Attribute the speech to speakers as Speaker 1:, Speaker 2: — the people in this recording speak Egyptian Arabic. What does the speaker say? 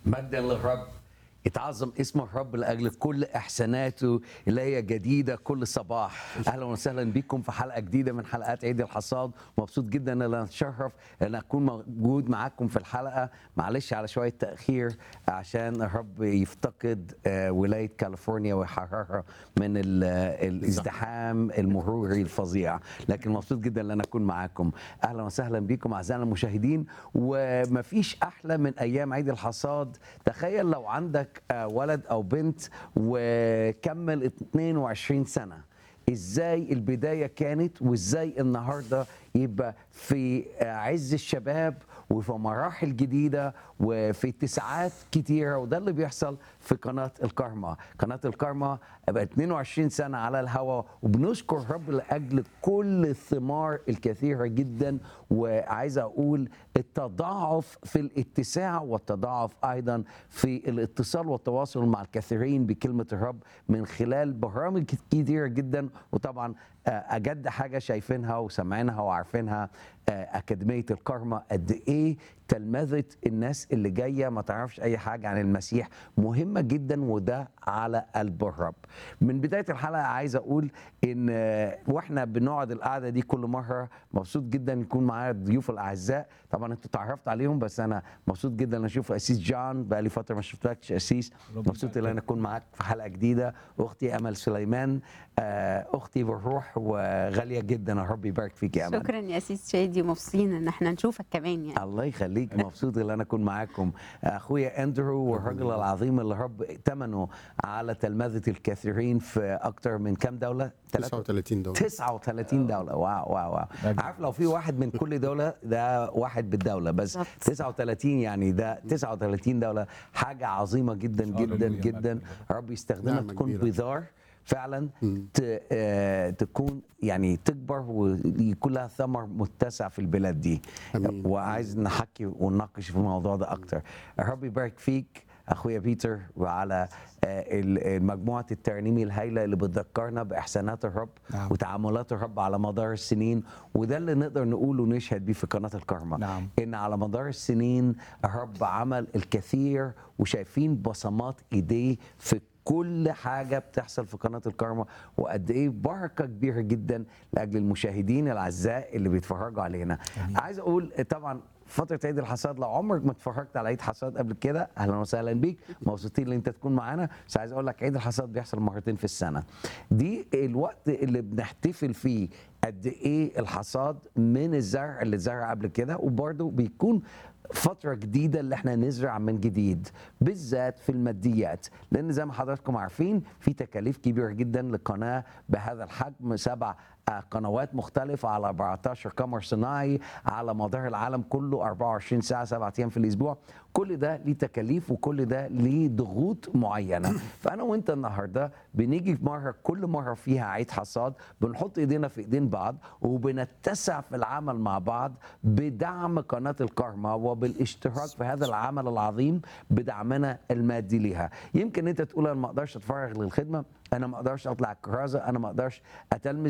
Speaker 1: مجدا للرب يتعظم اسم الرب لاجل كل احساناته اللي هي جديده كل صباح اهلا وسهلا بكم في حلقه جديده من حلقات عيد الحصاد مبسوط جدا ان انا اتشرف ان اكون موجود معاكم في الحلقه معلش على شويه تاخير عشان الرب يفتقد آه، ولايه كاليفورنيا ويحررها من ال- الازدحام المروري الفظيع لكن مبسوط جدا ان انا اكون معاكم اهلا وسهلا بكم اعزائنا المشاهدين ومفيش احلى من ايام عيد الحصاد تخيل لو عندك آه، ولد او بنت وكمل 22 سنه ازاي البدايه كانت وازاي النهارده يبقى في عز الشباب وفي مراحل جديده وفي اتساعات كتيره وده اللي بيحصل في قناه الكارما قناه الكارما بقى 22 سنه على الهواء وبنشكر رب لاجل كل الثمار الكثيره جدا وعايز اقول التضاعف في الاتساع والتضاعف ايضا في الاتصال والتواصل مع الكثيرين بكلمه الرب من خلال برامج كتيره جدا وطبعا آه، اجد حاجه شايفينها وسامعينها وعارفينها آه، اكاديميه الكارما قد ايه تلمذه الناس اللي جايه ما تعرفش اي حاجه عن المسيح مهمه جدا وده على قلب الرب من بدايه الحلقه عايز اقول ان آه، واحنا بنقعد القعده دي كل مره مبسوط جدا يكون معايا الضيوف الاعزاء طبعا انتوا تعرفت عليهم بس انا مبسوط جدا ان اشوف اسيس جون بقى لي فتره ما شفتكش اسيس مبسوط ان انا اكون معاك في حلقه جديده اختي امل سليمان آه، اختي بالروح وغاليه جدا الرب يبارك فيك يا امل
Speaker 2: شكرا يا سيس شادي مبسوطين ان احنا نشوفك كمان يعني
Speaker 1: الله يخليك مبسوط ان انا اكون معاكم اخويا اندرو والراجل العظيم اللي رب ائتمنه على تلمذه الكثيرين في اكتر من كام دوله
Speaker 3: 39 دولار
Speaker 1: 39 دوله واو واو واو عارف لو في واحد من كل دوله ده واحد بالدوله بس
Speaker 2: بالظبط.
Speaker 1: 39 يعني ده 39 دوله حاجه عظيمه جدا جدا
Speaker 4: هللويا،
Speaker 1: جدا
Speaker 4: مجد
Speaker 1: رب يستخدمك
Speaker 3: نعمة
Speaker 1: تكون
Speaker 3: كبيرة.
Speaker 1: بذار فعلا ت- آه، تكون يعني تكبر ويكون لها ثمر متسع في البلاد دي
Speaker 3: أمين.
Speaker 1: وعايز نحكي ونناقش في الموضوع ده اكتر الرب يبارك فيك اخويا بيتر وعلى آه، ال- مجموعه الترنيم الهائله اللي بتذكرنا باحسانات الرب
Speaker 4: نعم.
Speaker 1: وتعاملات الرب على مدار السنين وده اللي نقدر نقول ونشهد بيه في قناه الكرمه
Speaker 4: نعم.
Speaker 1: ان على مدار السنين الرب عمل الكثير وشايفين بصمات ايديه في كل حاجه بتحصل في قناه الكرمه وقد ايه بركه كبيره جدا لاجل المشاهدين الاعزاء اللي بيتفرجوا علينا عايز اقول طبعا فترة عيد الحصاد لو عمرك ما اتفرجت على عيد حصاد قبل كده اهلا وسهلا بيك مبسوطين ان انت تكون معانا بس عايز اقول لك عيد الحصاد بيحصل مرتين في السنة دي الوقت اللي بنحتفل فيه قد ايه الحصاد من الزرع اللي اتزرع قبل كده وبرده بيكون فترة جديدة اللي احنا نزرع من جديد بالذات في الماديات لان زي ما حضراتكم عارفين في تكاليف كبيرة جدا لقناة بهذا الحجم سبع آه، قنوات مختلفة على 14 قمر صناعي على مدار العالم كله 24 ساعة سبعة أيام في الأسبوع كل ده ليه تكاليف وكل ده ليه ضغوط معينة فأنا وأنت النهاردة بنيجي في مرة كل مرة فيها عيد حصاد بنحط إيدينا في إيدين بعض وبنتسع في العمل مع بعض بدعم قناة الكارما وبالاشتراك في هذا العمل العظيم بدعمنا المادي ليها يمكن أنت تقول أنا ما أقدرش أتفرغ للخدمة أنا ما أقدرش أطلع الكرازة أنا ما أقدرش أتلمذ